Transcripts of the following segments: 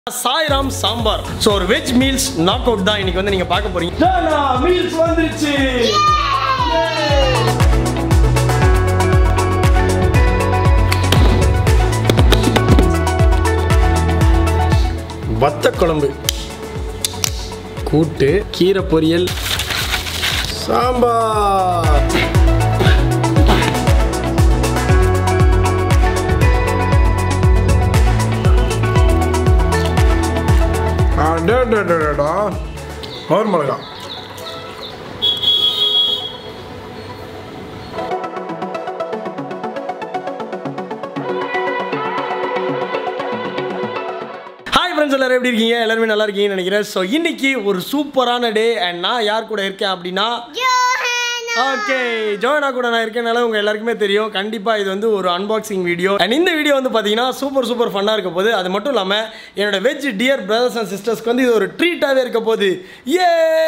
Sairam Sambar so ஒரு veg meals knock out தான் இன்னைக்கு வந்து நீங்க பார்க்க போறீங்க மீல்ஸ் வந்துருச்சு வத்த குழம்பு கூட்டு கீரை பொரியல் சாம்பார் அடடடடடா மோர் மிளகா ஹாய் ஃப்ரெண்ட்ஸ் எல்லாரும் எப்படி இருக்கீங்க எல்லாருமே நல்லா இருக்கீங்கன்னு நினைக்கிறேன் ஸோ இன்னைக்கு ஒரு சூப்பரான டே அண்ட் நான் யார் கூட இருக்கேன் அப்படின்னா ஓகே ஜோனா கூட நான் இருக்கனால உங்க எல்லாருக்குமே தெரியும் கண்டிப்பா இது வந்து ஒரு அன்பாக்சிங் வீடியோ அண்ட் இந்த வீடியோ வந்து பாத்தீங்கன்னா சூப்பர் சூப்பர் ஃபன்னா இருக்க போகுது அது மட்டும் இல்லாம என்னோட வெஜ் டியர் பிரதர்ஸ் அண்ட் சிஸ்டர்ஸ்க்கு வந்து இது ஒரு ட்ரீட்டாவே இருக்க போகுது ஏ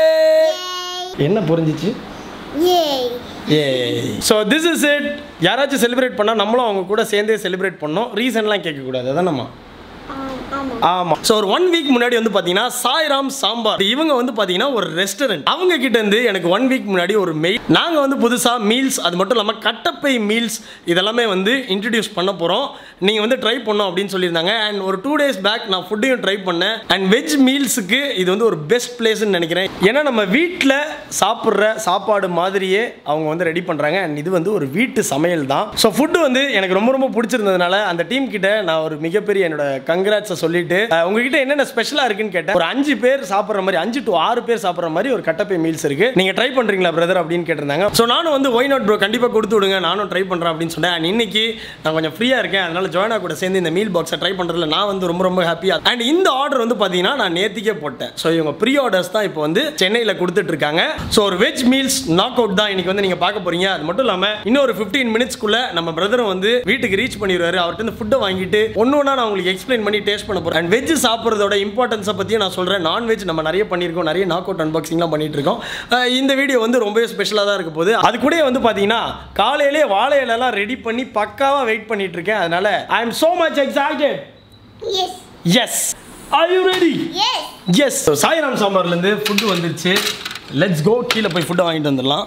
என்ன புரிஞ்சிச்சு Yay! ஏ ஸோ திஸ் இஸ் இட் யாராச்சும் செலிப்ரேட் பண்ணால் நம்மளும் அவங்க கூட சேர்ந்தே செலிப்ரேட் பண்ணோம் ரீசன்லாம் கேட்கக்கூடாது அதான் நம்ம Um, ஆமா ஆமா ஸோ ஒரு ஒன் வீக் முன்னாடி வந்து பாத்தீங்கன்னா சாய்ராம் சாம்பார் இவங்க வந்து பாத்தீங்கன்னா ஒரு ரெஸ்டாரண்ட் அவங்க கிட்ட இருந்து எனக்கு ஒன் வீக் முன்னாடி ஒரு மெயில் நாங்க வந்து புதுசா மீல்ஸ் அது மட்டும் இல்லாம கட்டப்பை மீல்ஸ் இதெல்லாமே வந்து இன்ட்ரடியூஸ் பண்ண போறோம் நீங்க வந்து ட்ரை பண்ணோம் அப்படின்னு சொல்லியிருந்தாங்க அண்ட் ஒரு டூ டேஸ் பேக் நான் ஃபுட்டையும் ட்ரை பண்ணேன் அண்ட் வெஜ் மீல்ஸுக்கு இது வந்து ஒரு பெஸ்ட் பிளேஸ்னு நினைக்கிறேன் ஏன்னா நம்ம வீட்டில் சாப்பிட்ற சாப்பாடு மாதிரியே அவங்க வந்து ரெடி பண்றாங்க அண்ட் இது வந்து ஒரு வீட்டு சமையல் தான் ஸோ ஃபுட்டு வந்து எனக்கு ரொம்ப ரொம்ப பிடிச்சிருந்ததுனால அந்த டீம் கிட்ட நான் ஒரு மிகப்பெரிய என்னோட கங்க்ராட்ஸை சொல்லிட்டு அஹ், உங்ககிட்ட என்னென்ன ஸ்பெஷலாக இருக்குன்னு கேட்டேன் ஒரு அஞ்சு பேர் சாப்பிட்ற மாதிரி அஞ்சு டு ஆறு பேர் சாப்பிட்ற மாதிரி ஒரு கட்டப்பை மீல்ஸ் இருக்கு நீங்க ட்ரை பண்றீங்களா பிரதர் அப்படின்னு கேட்டிருந்தாங்க ஸோ நானும் வந்து ஒய் நாட் ப்ரோ கண்டிப்பாக கொடுத்து விடுங்க நானும் ட்ரை பண்றேன் அப்படின்னு சொன்னேன் அண்ட் இன்னைக்கு நான் கொஞ்சம் ஃப்ரீயா இருக்கேன் அதனால ஜோனா கூட சேர்ந்து இந்த மீல் பாக்ஸை ட்ரை பண்றதுல நான் வந்து ரொம்ப ரொம்ப ஹாப்பியா அண்ட் இந்த ஆர்டர் வந்து பாத்தீங்கன்னா நான் நேத்திக்கே போட்டேன் ஸோ இவங்க ப்ரீ ஆர்டர்ஸ் தான் இப்போ வந்து சென்னையில் கொடுத்துட்டு இருக்காங்க ஸோ ஒரு வெஜ் மீல்ஸ் நாக் அவுட் தான் இன்னைக்கு வந்து நீங்க பார்க்க போறீங்க அது மட்டும் இல்லாம இன்னும் ஒரு ஃபிஃப்டீன் மினிட்ஸ்க்குள்ள நம்ம பிரதரும் வந்து வீட்டுக்கு ரீச் பண்ணிடுவாரு அவர்கிட்ட இந்த ஃபுட்டை வாங்கிட்டு ஒன்று ஒன்றா நான் உங்களுக்கு எக்ஸ்பிளைன் பண்ணி டேஸ்ட் பண்ண போறேன் அண்ட் வெஜ் சாப்பிட்றதோட இம்பார்ட்டன்ஸை பற்றியும் நான் சொல்றேன் நான்வெஜ் நம்ம நிறைய பண்ணியிருக்கோம் நிறைய நாக் அவுட் அன்பாக்சிங்லாம் பண்ணிட்டு இருக்கோம் அஹ் இந்த வீடியோ வந்து ரொம்பவே ஸ்பெஷலாக தான் இருக்க போகுது அது கூட வந்து பார்த்தீங்கன்னா காலையிலே வாழை இலைலாம் ரெடி பண்ணி பக்காவாக வெயிட் பண்ணிட்டு இருக்கேன் அதனால I am so much excited Yes! Yes are you ready Yes! Yes Sairam சாம்பார்லேருந்து ஃபுட்டு வந்துருச்சு லெட்ஸ் கோ கீழே போய் ஃபுட்டை வாங்கிட்டு வந்துடலாம்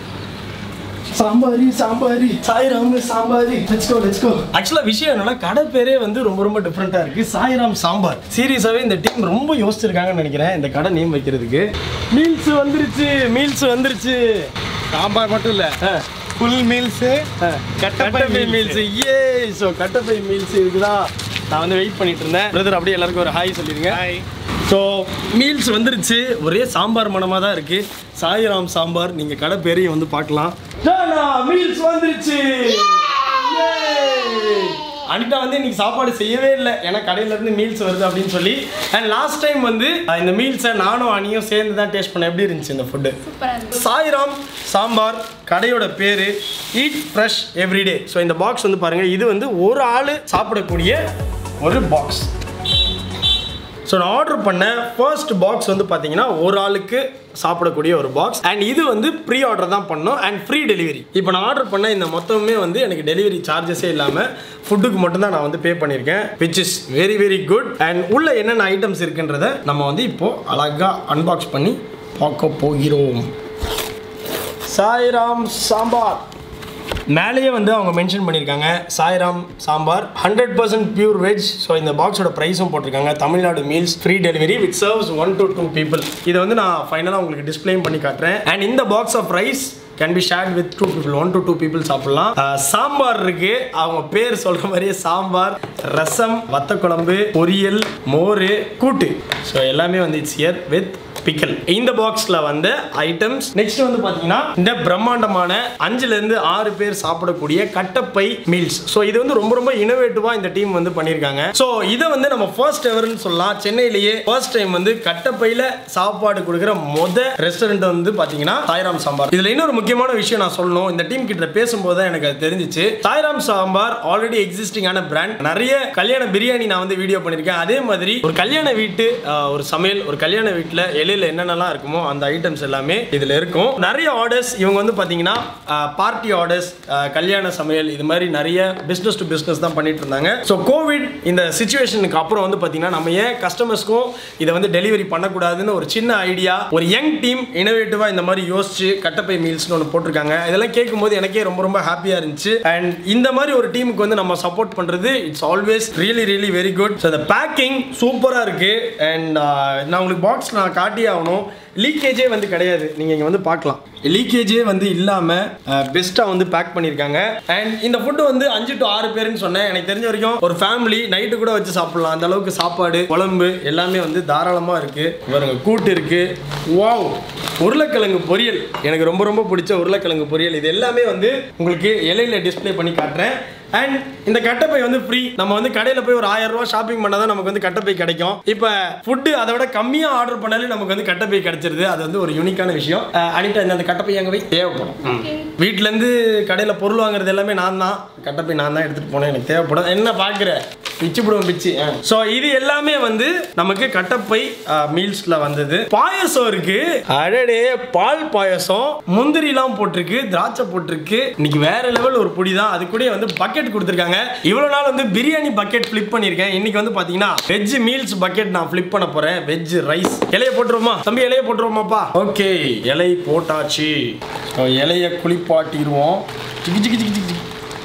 சாம்பாரி சாம்பாரி சாய்ராம் சாம்பாரி லெட்ஸ் கோ லெட்ஸ் கோ ஆக்சுவலாக விஷயம் என்னன்னா கடை பேரே வந்து ரொம்ப ரொம்ப டிஃப்ரெண்ட்டாக இருக்கு சாய்ராம் சாம்பார் சீரியஸாகவே இந்த டீம் ரொம்ப யோசிச்சிருக்காங்கன்னு நினைக்கிறேன் இந்த கடை நேம் வைக்கிறதுக்கு மீல்ஸ் வந்துருச்சு மீல்ஸ் வந்துருச்சு சாம்பார் மட்டும் இல்ல ஃபுல் மீல்ஸு கட்டப்பை மீல்ஸ் ஏ ஸோ கட்டப்பை மீல்ஸ் இதுக்குதான் நான் வந்து வெயிட் பண்ணிட்டு இருந்தேன் பிரதர் அப்படியே எல்லாருக்கும் ஒரு ஹாய் சொல்லிருங்க ஹாய் ஸோ மீல்ஸ் வந்துருச்சு ஒரே சாம்பார் மனமாக தான் இருக்கு சாய்ராம் சாம்பார் நீங்கள் கடை பேரையும் வந்து பார்க்கலாம் மீல்ஸ் வந்துருச்சு அனிதா வந்து இன்னைக்கு சாப்பாடு செய்யவே இல்லை ஏன்னா கடையில இருந்து மீல்ஸ் வருது அப்படின்னு சொல்லி அண்ட் லாஸ்ட் டைம் வந்து அஹ், இந்த மீல்ஸை நானும் அனியும் சேர்ந்து தான் டேஸ்ட் பண்ண எப்படி இருந்துச்சு இந்த ஃபுட்டு சாய்ராம் சாம்பார் கடையோட பேர் ஈட் ஃப்ரெஷ் எவ்ரிடே ஸோ இந்த பாக்ஸ் வந்து பாருங்கள் இது வந்து ஒரு ஆள் சாப்பிடக்கூடிய ஒரு பாக்ஸ் ஸோ நான் ஆர்டர் பண்ண ஃபர்ஸ்ட் பாக்ஸ் வந்து பார்த்தீங்கன்னா ஒரு ஆளுக்கு சாப்பிடக்கூடிய ஒரு பாக்ஸ் அண்ட் இது வந்து ப்ரீ ஆர்டர் தான் பண்ணோம் அண்ட் ஃப்ரீ டெலிவரி இப்போ நான் ஆர்டர் பண்ண இந்த மொத்தமே வந்து எனக்கு டெலிவரி சார்ஜஸே இல்லாமல் ஃபுட்டுக்கு மட்டும்தான் நான் வந்து பே பண்ணியிருக்கேன் which is very very good and உள்ள என்னென்ன ஐட்டம்ஸ் இருக்குன்றத நம்ம வந்து இப்போது அழகாக அன்பாக்ஸ் பண்ணி பார்க்க போகிறோம் சாய்ராம் சாம்பார் மேலேயே வந்து அவங்க மென்ஷன் பண்ணியிருக்காங்க Sairam Sambar hundred percent pure veg so இந்த பாக்ஸோட ப்ரைஸும் போட்டிருக்காங்க Tamil Nadu meals free delivery with serves one to two people இதை வந்து நான் ஃபைனலாக உங்களுக்கு டிஸ்பிளேயும் பண்ணி காட்டுறேன் அண்ட் இந்த box of rice can be shared with two people one to two people சாப்பிடலாம் அஹ், சாம்பார் இருக்கு அவங்க பேர் சொல்ற மாதிரியே சாம்பார் ரசம் வத்த குழம்பு பொரியல் மோர் கூட்டு ஸோ எல்லாமே வந்து இட்ஸ் இயர் வித் பிக்கல் இந்த பாக்ஸ்ல வந்து ஐட்டம்ஸ் நெக்ஸ்ட் வந்து பாத்தீங்கன்னா இந்த பிரம்மாண்டமான அஞ்சுல இருந்து ஆறு பேர் சாப்பிடக்கூடிய கட்டப்பை மீல்ஸ் ஸோ இது வந்து ரொம்ப ரொம்ப இனோவேட்டிவா இந்த டீம் வந்து பண்ணியிருக்காங்க ஸோ இதை வந்து நம்ம ஃபர்ஸ்ட் எவர்னு சொல்லலாம் சென்னையிலேயே ஃபர்ஸ்ட் டைம் வந்து கட்டப்பையில சாப்பாடு கொடுக்குற மொத ரெஸ்டாரண்ட் வந்து பாத்தீங்கன்னா சாய்ராம் சாம்பார் இதுல இன்னொரு முக்கியமான விஷயம் நான் சொல்லணும் இந்த டீம் கிட்ட பேசும்போது தான் எனக்கு அது தெரிஞ்சிச்சு சாய்ராம் சாம்பார் ஆல்ரெடி எக்ஸிஸ்டிங்கான பிராண்ட் நிறைய கல்யாண பிரியாணி நான் வந்து வீடியோ பண்ணியிருக்கேன் அதே மாதிரி ஒரு கல்யாண வீட்டு ஆஹ், ஒரு சமையல் ஒரு கல்யாண வீட்டில் இலையில இலையில என்னென்னலாம் இருக்குமோ அந்த ஐட்டம்ஸ் எல்லாமே இதில் இருக்கும் நிறைய ஆர்டர்ஸ் இவங்க வந்து பார்த்தீங்கன்னா பார்ட்டி ஆர்டர்ஸ் கல்யாண சமையல் இது மாதிரி நிறைய பிஸ்னஸ் டு பிஸ்னஸ் தான் பண்ணிட்டு இருந்தாங்க ஸோ கோவிட் இந்த சுச்சுவேஷனுக்கு அப்புறம் வந்து பார்த்தீங்கன்னா நம்ம ஏன் கஸ்டமர்ஸ்க்கும் இதை வந்து டெலிவரி பண்ணக்கூடாதுன்னு ஒரு சின்ன ஐடியா ஒரு யங் டீம் இனோவேட்டிவாக இந்த மாதிரி யோசிச்சு கட்டப்பை மீல்ஸ்னு ஒன்று போட்டிருக்காங்க இதெல்லாம் கேட்கும்போது எனக்கே ரொம்ப ரொம்ப ஹாப்பியாக இருந்துச்சு அண்ட் இந்த மாதிரி ஒரு டீமுக்கு வந்து நம்ம சப்போர்ட் பண்ணுறது it's always really really very good so இந்த பேக்கிங் சூப்பராக இருக்குது அண்ட் நான் உங்களுக்கு பாக்ஸ் நான் காட்டியே ஆகணும் லீக்கேஜே வந்து கிடையாது நீங்கள் இங்கே வந்து பார்க்கலாம் லீக்கேஜே வந்து இல்லாமல் பெஸ்ட்டாக வந்து பேக் பண்ணியிருக்காங்க அண்ட் இந்த ஃபுட்டு வந்து அஞ்சு டு ஆறு பேருன்னு சொன்னேன் எனக்கு தெரிஞ்ச வரைக்கும் ஒரு ஃபேமிலி நைட்டு கூட வச்சு சாப்பிடலாம் அந்த அளவுக்கு சாப்பாடு குழம்பு எல்லாமே வந்து தாராளமாக இருக்குது பாருங்க கூட்டு இருக்குது வாவ் உருளைக்கிழங்கு பொரியல் எனக்கு ரொம்ப ரொம்ப பிடிச்ச உருளைக்கிழங்கு பொரியல் இது எல்லாமே வந்து உங்களுக்கு இலையில டிஸ்ப்ளே பண்ணி காட்டுறேன் அண்ட் இந்த கட்டப்பை வந்து ஃப்ரீ நம்ம வந்து கடையில் போய் ஒரு ஆயிரம் ரூபாய் ஷாப்பிங் பண்ணால் தான் நமக்கு வந்து கட்டப்பை கிடைக்கும் இப்போ ஃபுட்டு அதை விட கம்மியாக ஆர்டர் பண்ணாலே நமக்கு வந்து கட்டப்பை கிடைச்சிருது அது வந்து ஒரு யூனிக்கான விஷயம் அஹ் அனிதா இந்த அந்த கட்டப்பை அங்கே போய் தேவைப்படும் வீட்டிலேருந்து கடையில் பொருள் வாங்குறது எல்லாமே நான் தான் கட்டப்பை நான் தான் எடுத்துகிட்டு போனேன் எனக்கு தேவைப்படும் என்ன பார்க்குற பிச்சு போடுவோம் பிச்சு ஸோ இது எல்லாமே வந்து நமக்கு கட்டப்பை மீல்ஸில் வந்தது பாயசம் இருக்கு அடடே பால் பாயசம் முந்திரிலாம் போட்டிருக்கு திராட்சை போட்டிருக்கு இன்னைக்கு வேற லெவல் ஒரு பொடி தான் அது கூட வந்து பக்கெட் கொடுத்துருக்காங்க இவ்வளோ நாள் வந்து பிரியாணி பக்கெட் ஃபிளிப் பண்ணியிருக்கேன் இன்னைக்கு வந்து பார்த்தீங்கன்னா வெஜ் மீல்ஸ் பக்கெட் நான் ஃபிளிப் பண்ண போறேன் வெஜ் ரைஸ் இலைய போட்டுருவோமா தம்பி இலைய போட்டுருவோமாப்பா ஓகே இலை போட்டாச்சு ஸோ இலைய குளிப்பாட்டிடுவோம் சிக்கி சிக்கி சிக்கி சிக்கி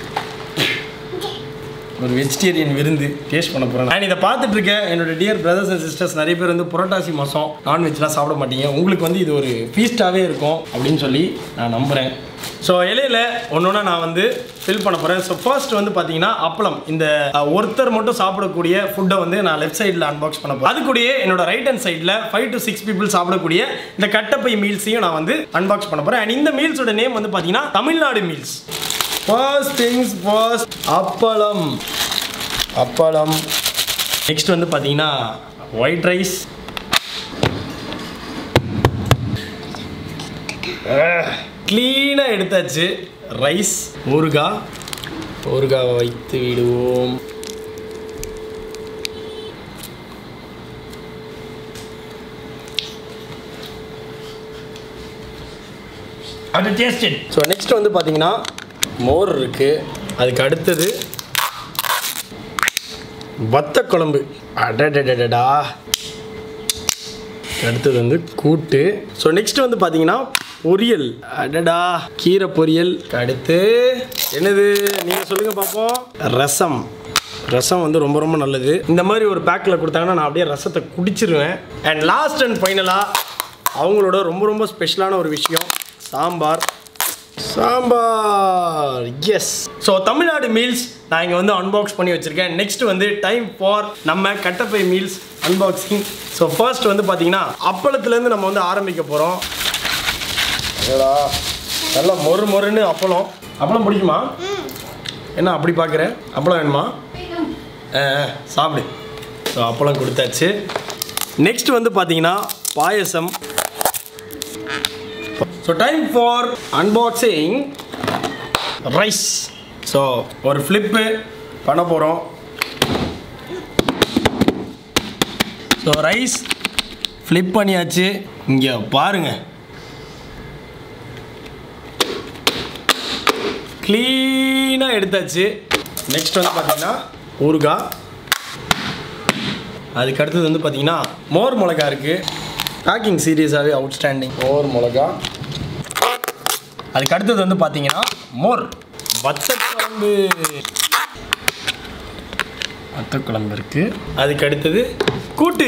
ஒரு வெஜிடேரியன் விருந்து டேஸ்ட் பண்ண போகிறேன் நான் இதை பார்த்துட்டு இருக்கேன் என்னோட டியர் பிரதர்ஸ் அண்ட் சிஸ்டர்ஸ் நிறைய பேர் வந்து புரட்டாசி மாதம் நான்வெஜ்லாம் சாப்பிட மாட்டீங்க உங்களுக்கு வந்து இது ஒரு ஃபீஸ்டாகவே இருக்கும் அப்படின்னு சொல்லி நான் நம்புகிறேன் ஸோ இலையில ஒன்று நான் வந்து ஃபில் பண்ண போகிறேன் ஸோ ஃபர்ஸ்ட் வந்து பார்த்தீங்கன்னா அப்பளம் இந்த அஹ், ஒருத்தர் மட்டும் சாப்பிடக்கூடிய ஃபுட்டை வந்து நான் லெஃப்ட் சைடில் அன்பாக்ஸ் பண்ண போகிறேன் அது கூடயே என்னோட ரைட் ஹேண்ட் சைடில் ஃபைவ் டு சிக்ஸ் பீப்புள் சாப்பிடக்கூடிய இந்த கட்டப்பை மீல்ஸையும் நான் வந்து அன்பாக்ஸ் பண்ண போகிறேன் அண்ட் இந்த மீல்ஸோட நேம் வந்து பார்த்தீங்கன்னா Tamil Nadu meals first things first அப்பளம் அப்பளம் நெக்ஸ்ட் வந்து பார்த்தீங்கன்னா ஒயிட் ரைஸ் க்ளீனாக எடுத்தாச்சு ரைஸ் ஊறுகாய் ஊறுகாவை வைத்து விடுவோம் அது டேஸ்டட் ஸோ நெக்ஸ்ட் வந்து பார்த்தீங்கன்னா மோர் இருக்குது அதுக்கு அடுத்தது வத்த குழம்பு அடடடடடா அடுத்தது வந்து கூட்டு ஸோ நெக்ஸ்ட் வந்து பார்த்தீங்கன்னா பொரியல் அடடா கீரை பொரியல் அடுத்து என்னது நீங்கள் சொல்லுங்கள் பார்ப்போம் ரசம் ரசம் வந்து ரொம்ப ரொம்ப நல்லது இந்த மாதிரி ஒரு பேக்கில் கொடுத்தாங்கன்னா நான் அப்படியே ரசத்தை குடிச்சிருவேன் அண்ட் லாஸ்ட் அண்ட் ஃபைனலாக அவங்களோட ரொம்ப ரொம்ப ஸ்பெஷலான ஒரு விஷயம் sambar sambar yes so Tamil Nadu meals நான் இங்கே வந்து அன்பாக்ஸ் பண்ணி வச்சுருக்கேன் நெக்ஸ்ட் வந்து டைம் ஃபார் நம்ம கட்டப்பை மீல்ஸ் அன்பாக்சிங் ஸோ ஃபர்ஸ்ட் வந்து பார்த்தீங்கன்னா அப்பளத்துலேருந்து நம்ம வந்து ஆரம்பிக்க போகிறோம் அடடா நல்லா மொறு மொறுன்னு அப்பளம் அப்பளம் பிடிக்குமா என்ன அப்படி பார்க்குற அப்பளம் வேணுமா ஆ ஆ, சாப்பிடு ஸோ அப்பளம் கொடுத்தாச்சு நெக்ஸ்ட் வந்து பார்த்தீங்கன்னா payasam so time for unboxing rice so ஒரு ஃப்ளிப்பு பண்ண போகிறோம் ஸோ ரைஸ் ஃப்ளிப் பண்ணியாச்சு இங்கே பாருங்க க்ளீனாக எடுத்தாச்சு நெக்ஸ்ட் வந்து பார்த்தீங்கன்னா ஊறுகாய் அதுக்கு அடுத்தது வந்து பார்த்தீங்கன்னா மோர் மிளகா இருக்குது பேக்கிங் சீரியஸாகவே அவுட்ஸ்டாண்டிங் மோர் மிளகா அதுக்கு அடுத்தது வந்து பார்த்தீங்கன்னா மோர் வத்தக்குழம்பு வத்தக்குழம்பு இருக்குது அதுக்கு அடுத்தது கூட்டு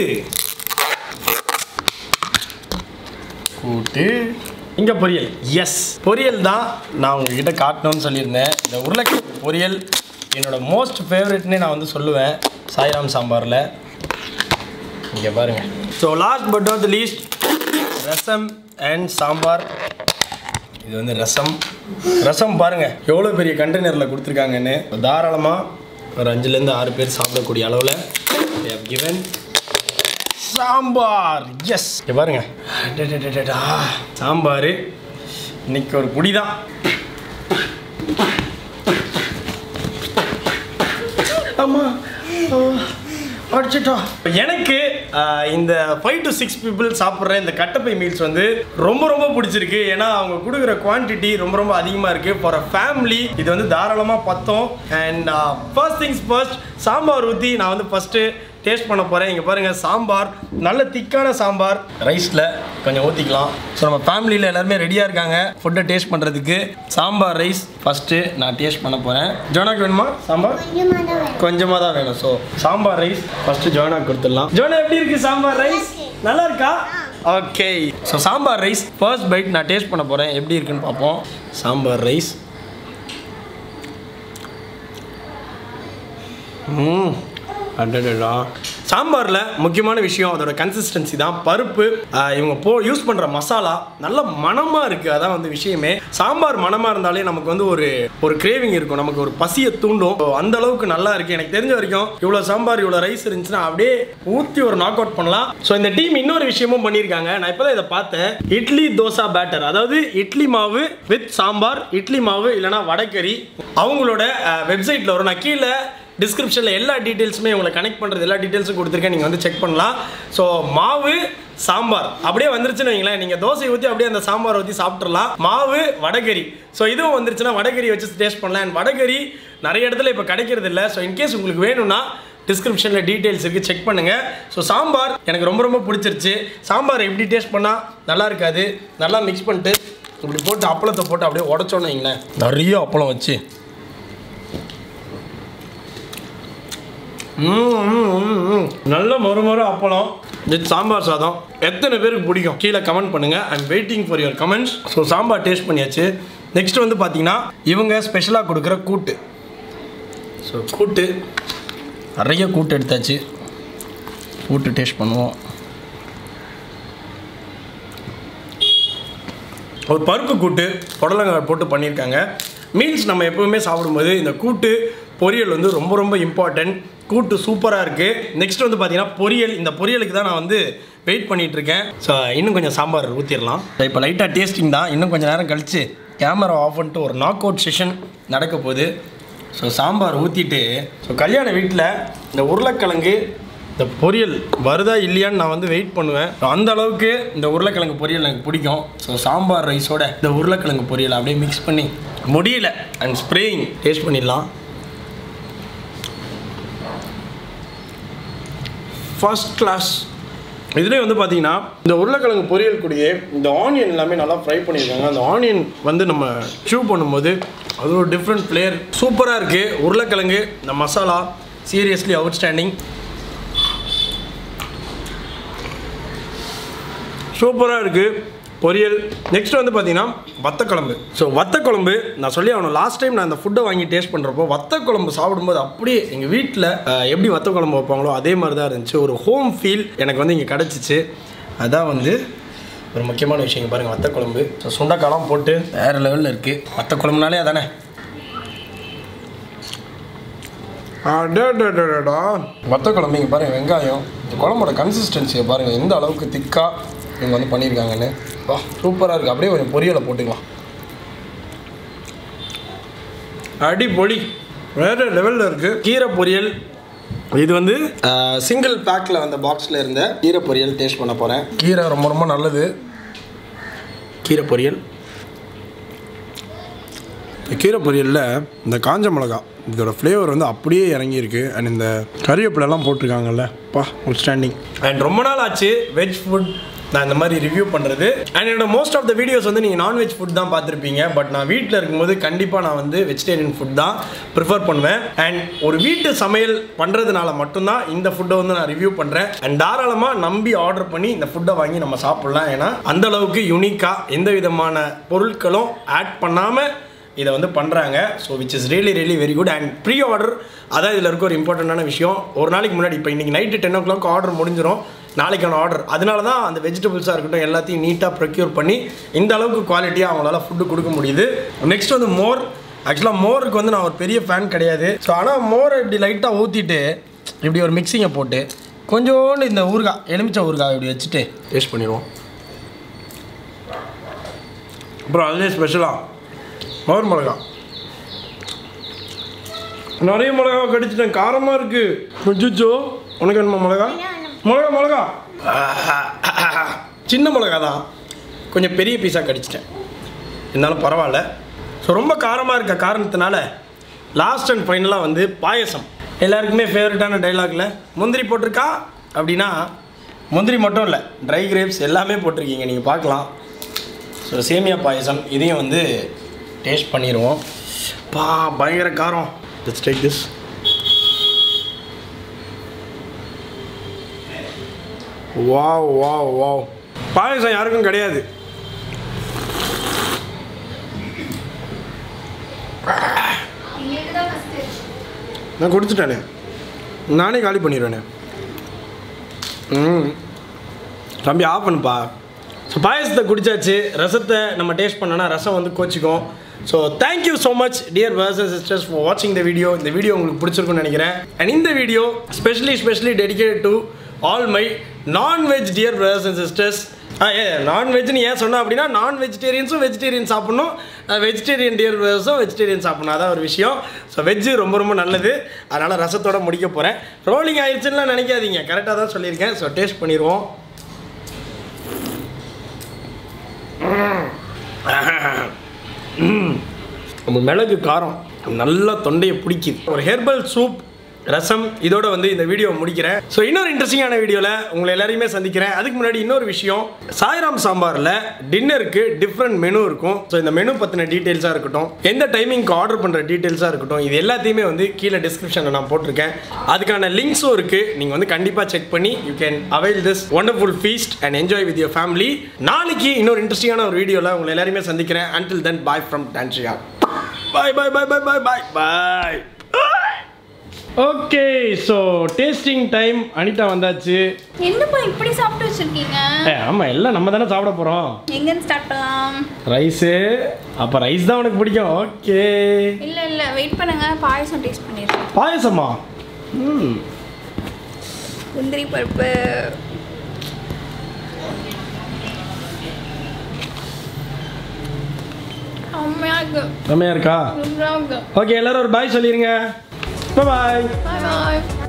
கூட்டு இங்கே பொரியல் எஸ் பொரியல் தான் நான் உங்ககிட்ட காட்டணும்னு சொல்லியிருந்தேன் இந்த உருளைக்கிழங்கு பொரியல் என்னோட மோஸ்ட் ஃபேவரட்னே நான் வந்து சொல்லுவேன் சாய்ராம் சாம்பாரில் இங்கே பாருங்க so last but not least rasam and sambar இது வந்து ரசம் ரசம் பாருங்க எவ்வளோ பெரிய கண்டெய்னரில் கொடுத்துருக்காங்கன்னு தாராளமாக ஒரு அஞ்சுலேருந்து ஆறு பேர் சாப்பிடக்கூடிய அளவில் கிவன் சாம்பார் எஸ் பாருங்க அடடடடடா. சாம்பார் இன்னைக்கு ஒரு புடி தான் ஆமா அடிச்சிட்டா எனக்கு ஆஹ், இந்த ஃபைவ் டு சிக்ஸ் பீப்புள் சாப்பிட்ற இந்த கட்டப்பை மீல்ஸ் வந்து ரொம்ப ரொம்ப பிடிச்சிருக்கு ஏன்னா அவங்க கொடுக்குற குவான்டிட்டி ரொம்ப ரொம்ப அதிகமாக இருக்குது ஃபார் அ ஃபேமிலி இது வந்து தாராளமாக பத்தோம் and first things first sambar ஊற்றி நான் வந்து ஃபஸ்ட்டு டேஸ்ட் பண்ண போகிறேன் இங்கே பாருங்கள் சாம்பார் நல்ல திக்கான சாம்பார் ரைஸில் கொஞ்சம் ஊற்றிக்கலாம் ஸோ நம்ம ஃபேமிலியில் எல்லாருமே ரெடியாக இருக்காங்க ஃபுட்டை டேஸ்ட் பண்ணுறதுக்கு சாம்பார் ரைஸ் ஃபஸ்ட்டு நான் டேஸ்ட் பண்ண போகிறேன் ஜோனாக்கு வேணுமா சாம்பார் கொஞ்சமாக தான் வேணும் கொஞ்சமாக தான் வேணும் so sambar rice first Jona கொடுத்துடலாம் ஜோனா எப்படி இருக்கு சாம்பார் ரைஸ் நல்லா இருக்கா okay so sambar rice first bite நான் டேஸ்ட் பண்ண போகிறேன் எப்படி இருக்குன்னு பார்ப்போம் சாம்பார் ரைஸ் ம் அடடடா சாம்பாரில் முக்கியமான விஷயம் அதோட கன்சிஸ்டன்சி தான் பருப்பு ஆஹ், இவங்க போ யூஸ் பண்ணுற மசாலா நல்ல மணமாக இருக்குது அதான் வந்து விஷயமே சாம்பார் மணமாக இருந்தாலே நமக்கு வந்து ஒரு ஒரு கிரேவிங் இருக்கும் நமக்கு ஒரு பசியை தூண்டும் So, அந்த அளவுக்கு நல்லா இருக்குது எனக்கு தெரிஞ்ச வரைக்கும் இவ்வளோ சாம்பார் இவ்வளோ ரைஸ் இருந்துச்சுன்னா அப்படியே ஊற்றி ஒரு நாக் அவுட் பண்ணலாம் ஸோ இந்த டீம் இன்னொரு விஷயமும் பண்ணியிருக்காங்க நான் இப்போ தான் இதை பார்த்தேன் இட்லி தோசா பேட்டர் அதாவது இட்லி மாவு வித் சாம்பார் இட்லி மாவு இல்லைனா வடகறி அவங்களோட வெப்சைட்டில் வரும் நான் கீழே டிஸ்கிரிப்ஷனில் எல்லா டீட்டெயில்ஸுமே உங்களை கனெக்ட் பண்ணுறது எல்லா டீட்டெயில்ஸும் கொடுத்துருக்கேன் நீங்கள் வந்து செக் பண்ணலாம் ஸோ மாவு சாம்பார் அப்படியே வந்துருச்சுன்னு வைங்களேன் நீங்கள் தோசை ஊற்றி அப்படியே அந்த சாம்பார் ஊற்றி சாப்பிட்றலாம் மாவு வடகரி ஸோ இதுவும் வந்துருச்சுன்னா வடகரி வச்சு டேஸ்ட் பண்ணலாம் And வடகரி நிறைய இடத்துல இப்போ கிடைக்கிறது இல்லை ஸோ இன்கேஸ் உங்களுக்கு வேணும்னா டிஸ்கிரிப்ஷனில் டீட்டெயில்ஸ் இருக்குது செக் பண்ணுங்கள் ஸோ சாம்பார் எனக்கு ரொம்ப ரொம்ப பிடிச்சிருச்சு சாம்பார் எப்படி டேஸ்ட் பண்ணால் நல்லா இருக்காது நல்லா மிக்ஸ் பண்ணிட்டு இப்படி போட்டு அப்பளத்தை போட்டு அப்படியே உடச்சோன்னு வைங்களேன் நிறைய அப்பளம் வச்சு ம், ம், ம், ம். நல்ல மொறு மொறு அப்பளம் வித் சாம்பார் சாதம் எத்தனை பேருக்கு பிடிக்கும் கீழே கமெண்ட் பண்ணுங்க I am waiting for your comments so sambar taste பண்ணியாச்சு நெக்ஸ்ட் வந்து பார்த்தீங்கன்னா இவங்க ஸ்பெஷலாக கொடுக்குற கூட்டு ஸோ கூட்டு நிறைய கூட்டு எடுத்தாச்சு கூட்டு டேஸ்ட் பண்ணுவோம் ஒரு பருப்பு கூட்டு புடலங்காய் போட்டு பண்ணியிருக்காங்க மீல்ஸ் நம்ம எப்பவுமே சாப்பிடும்போது இந்த கூட்டு பொரியல் வந்து ரொம்ப ரொம்ப இம்பார்ட்டன்ட் கூட்டு சூப்பராக இருக்குது நெக்ஸ்ட் வந்து பார்த்தீங்கன்னா பொரியல் இந்த பொரியலுக்கு தான் நான் வந்து வெயிட் பண்ணிட்டு இருக்கேன் ஸோ இன்னும் கொஞ்சம் சாம்பார் ஊற்றிடலாம் இப்போ லைட்டாக டேஸ்டிங் தான் இன்னும் கொஞ்சம் நேரம் கழித்து கேமரா ஆஃப் பண்ணிட்டு ஒரு நாக் அவுட் செஷன் நடக்க போகுது ஸோ சாம்பார் ஊற்றிட்டு ஸோ கல்யாண வீட்டில் இந்த உருளைக்கிழங்கு இந்த பொரியல் வருதா இல்லையான்னு நான் வந்து வெயிட் பண்ணுவேன் So, அந்த அளவுக்கு இந்த உருளைக்கிழங்கு பொரியல் எனக்கு பிடிக்கும் ஸோ சாம்பார் ரைஸோட இந்த உருளைக்கிழங்கு பொரியல் அப்படியே மிக்ஸ் பண்ணி முடியல அண்ட் ஸ்ப்ரேயிங் டேஸ்ட் பண்ணிடலாம் ஃபர்ஸ்ட் கிளாஸ் இதுலேயே வந்து பார்த்தீங்கன்னா இந்த உருளைக்கிழங்கு பொரியல் கூடயே இந்த ஆனியன் எல்லாமே நல்லா ஃப்ரை பண்ணியிருக்காங்க அந்த ஆனியன் வந்து நம்ம சூ பண்ணும்போது அது ஒரு டிஃப்ரெண்ட் ஃப்ளேர் சூப்பராக இருக்குது உருளைக்கிழங்கு இந்த மசாலா சீரியஸ்லி அவுட்ஸ்டாண்டிங் சூப்பராக இருக்குது பொரியல் நெக்ஸ்ட் வந்து பார்த்தீங்கன்னா வத்தக்குழம்பு ஸோ வத்தக்குழம்பு நான் சொல்லி ஆகணும் லாஸ்ட் டைம் நான் அந்த ஃபுட்டை வாங்கி டேஸ்ட் பண்ணுறப்போ வத்தக்குழம்பு சாப்பிடும்போது அப்படியே எங்கள் வீட்டில் எப்படி வத்தக்குழம்பு வைப்பாங்களோ அதே மாதிரி தான் இருந்துச்சு ஒரு ஹோம் ஃபீல் எனக்கு வந்து இங்கே கிடச்சிச்சு அதான் வந்து ஒரு முக்கியமான விஷயம் இங்க பாருங்கள் வத்தக்குழம்பு ஸோ சுண்டைக்காலாம் போட்டு வேறு லெவலில் இருக்குது வத்தக்குழம்புனாலே அதானே அடடடடா வத்த குழம்பு இங்கே பாருங்கள் வெங்காயம் இந்த குழம்போட கன்சிஸ்டன்சியை பாருங்கள் எந்த அளவுக்கு திக்காக இவங்க வந்து பண்ணியிருக்காங்கன்னு வா சூப்பராக இருக்குது அப்படியே கொஞ்சம் பொரியலை போட்டுக்கலாம் அடி பொடி வேறு லெவலில் இருக்குது கீரை பொரியல் இது வந்து சிங்கிள் பேக்கில் வந்த பாக்ஸில் இருந்த கீரை பொரியல் டேஸ்ட் பண்ண போகிறேன் கீரை ரொம்ப ரொம்ப நல்லது கீரை பொரியல் இந்த கீரை பொரியலில் இந்த காஞ்ச மிளகா இதோட ஃப்ளேவர் வந்து அப்படியே இறங்கியிருக்கு அண்ட் இந்த கறிவேப்பிலெல்லாம் போட்டிருக்காங்கல்ல பா ஸ்டாண்டிங் அண்ட் ரொம்ப நாள் ஆச்சு வெஜ் ஃபுட் நான் இந்த மாதிரி ரிவ்யூ பண்ணுறது அண்ட் என்னோட மோஸ்ட் ஆஃப் த வீடியோஸ் வந்து நீங்கள் நான்வெஜ் ஃபுட் தான் பார்த்துருப்பீங்க பட் நான் வீட்டில் இருக்கும்போது கண்டிப்பாக நான் வந்து வெஜிடேரியன் ஃபுட் தான் ப்ரிஃபர் பண்ணுவேன் அண்ட் ஒரு வீட்டு சமையல் பண்ணுறதுனால மட்டும்தான் இந்த ஃபுட்டை வந்து நான் ரிவ்யூ பண்ணுறேன் அண்ட் தாராளமாக நம்பி ஆர்டர் பண்ணி இந்த ஃபுட்டை வாங்கி நம்ம சாப்பிட்லாம் ஏன்னா அந்த அளவுக்கு யூனிக்காக எந்த விதமான பொருட்களும் ஆட் பண்ணாமல் இதை வந்து பண்ணுறாங்க so which is really really very good and pre order அதான் இதில் இருக்க ஒரு இம்பார்ட்டண்ட்டான விஷயம் ஒரு நாளைக்கு முன்னாடி இப்போ இன்றைக்கி night ten o'clock order முடிஞ்சிடும் நாளைக்கான ஆர்டர் அதனால தான் அந்த வெஜிடபிள்ஸாக இருக்கட்டும் எல்லாத்தையும் நீட்டாக ப்ரொக்யூர் பண்ணி இந்த அளவுக்கு குவாலிட்டியாக அவங்களால ஃபுட்டு கொடுக்க முடியுது நெக்ஸ்ட் வந்து மோர் ஆக்சுவலாக மோருக்கு வந்து நான் ஒரு பெரிய ஃபேன் கிடையாது ஸோ ஆனால் மோரை இப்படி லைட்டாக ஊற்றிட்டு இப்படி ஒரு மிக்சிங்கை போட்டு கொஞ்சோண்டு இந்த ஊறுகாய் எலுமிச்சை ஊறுகாய் இப்படி வச்சுட்டு டேஸ்ட் பண்ணிடுவோம் அப்புறம் அதுலேயே ஸ்பெஷலாக மோர் மிளகா நிறைய மிளகா கடிச்சிட்டேன் காரமாக இருக்குது கொஞ்சோ உனக்கு வேணுமா மிளகா மிளகா மிளகா சின்ன மிளகா தான் கொஞ்சம் பெரிய பீஸாக கடிச்சிட்டேன் இருந்தாலும் பரவாயில்ல ஸோ ரொம்ப காரமாக இருக்க காரணத்தினால லாஸ்ட் அண்ட் ஃபைனலாக வந்து பாயசம் எல்லாருக்குமே ஃபேவரட்டான டைலாக்ல முந்திரி போட்டிருக்கா அப்படின்னா முந்திரி மட்டும் இல்லை ட்ரை கிரேப்ஸ் எல்லாமே போட்டிருக்கீங்க நீங்கள் பார்க்கலாம் ஸோ சேமியா பாயசம் இதையும் வந்து டேஸ்ட் பண்ணிடுவோம் பா பயங்கர காரம் let's take this wow wow wow payasam யாருக்கும் கிடையாது நான் கொடுத்துட்டேனே நானே காலி பண்ணிடுவேனே ம் தம்பி ஆஃப் பண்ணுப்பா ஸோ பாயசத்தை குடிச்சாச்சு ரசத்தை நம்ம டேஸ்ட் பண்ணோன்னா ரசம் வந்து கோச்சிக்கும் so thank you so much dear brothers and sisters for வாட்சிங் த வீடியோ இந்த வீடியோ உங்களுக்கு பிடிச்சிருக்கும்னு நினைக்கிறேன் அண்ட் இந்த video specially specially dedicate to all my non veg dear brothers and sisters ah ஏ நான்வெஜ்னு ஏன் சொன்னேன் அப்படின்னா நான் வெஜிடேரியன்ஸும் வெஜிடேரியன் சாப்பிட்ணும் வெஜிடேரியன் டியர் பிரதர்ஸும் வெஜிடேரியன் சாப்பிட்ணும் அதான் ஒரு விஷயம் ஸோ வெஜ்ஜு ரொம்ப ரொம்ப நல்லது அதனால் ரசத்தோட முடிக்க போகிறேன் ரோலிங் ஆயிடுச்சுன்னா நினைக்காதீங்க கரெக்டாக தான் சொல்லியிருக்கேன் ஸோ டேஸ்ட் பண்ணிடுவோம் நம்ம மிளகு காரம் நல்லா தொண்டையை பிடிக்குது ஒரு ஹெர்பல் சூப் ரசம் இதோட வந்து இந்த வீடியோ முடிக்கிறேன் ஸோ இன்னொரு இன்ட்ரெஸ்டிங்கான வீடியோவில் உங்களை எல்லாரையுமே சந்திக்கிறேன் அதுக்கு முன்னாடி இன்னொரு விஷயம் சாய்ராம் சாம்பாரில் டின்னருக்கு டிஃப்ரெண்ட் மெனு இருக்கும் ஸோ இந்த மெனு பற்றின டீட்டெயில்ஸாக இருக்கட்டும் எந்த டைமிங்க்கு ஆர்டர் பண்ணுற டீட்டெயில்ஸாக இருக்கட்டும் இது எல்லாத்தையுமே வந்து கீழே டிஸ்கிரிப்ஷனில் நான் போட்டிருக்கேன் அதுக்கான லிங்க்ஸும் இருக்குது நீங்கள் வந்து கண்டிப்பாக செக் பண்ணி you can avail this wonderful feast and enjoy with your family நாளைக்கு இன்னொரு இன்ட்ரெஸ்டிங்கான ஒரு வீடியோவில் உங்களை எல்லாரையுமே சந்திக்கிறேன் அன்டில் தென் பாய் ஃப்ரம் டான்ஷியா bye bye bye bye bye bye bye okay so tasting time Anitha வந்தாச்சு என்னப்பா இப்படி சாப்பிட்டு வச்சிருக்கீங்க ஏ ஆமாம் எல்லாம் நம்ம தானே சாப்பிட போகிறோம் எங்கன்னு ஸ்டார்ட் பண்ணலாம் ரைஸு அப்போ ரைஸ் தான் உனக்கு பிடிக்கும் ஓகே இல்ல இல்ல வெயிட் பண்ணுங்க பாயசம் டேஸ்ட் பண்ணிடுறேன் பாயசமா ம் முந்திரி பருப்பு செம்மையா இருக்கு செம்மையா இருக்கா சூப்பரா இருக்கு ஓகே எல்லாரும் ஒரு பாய் சொல்லிடுங்க பாய் பாய் பாய்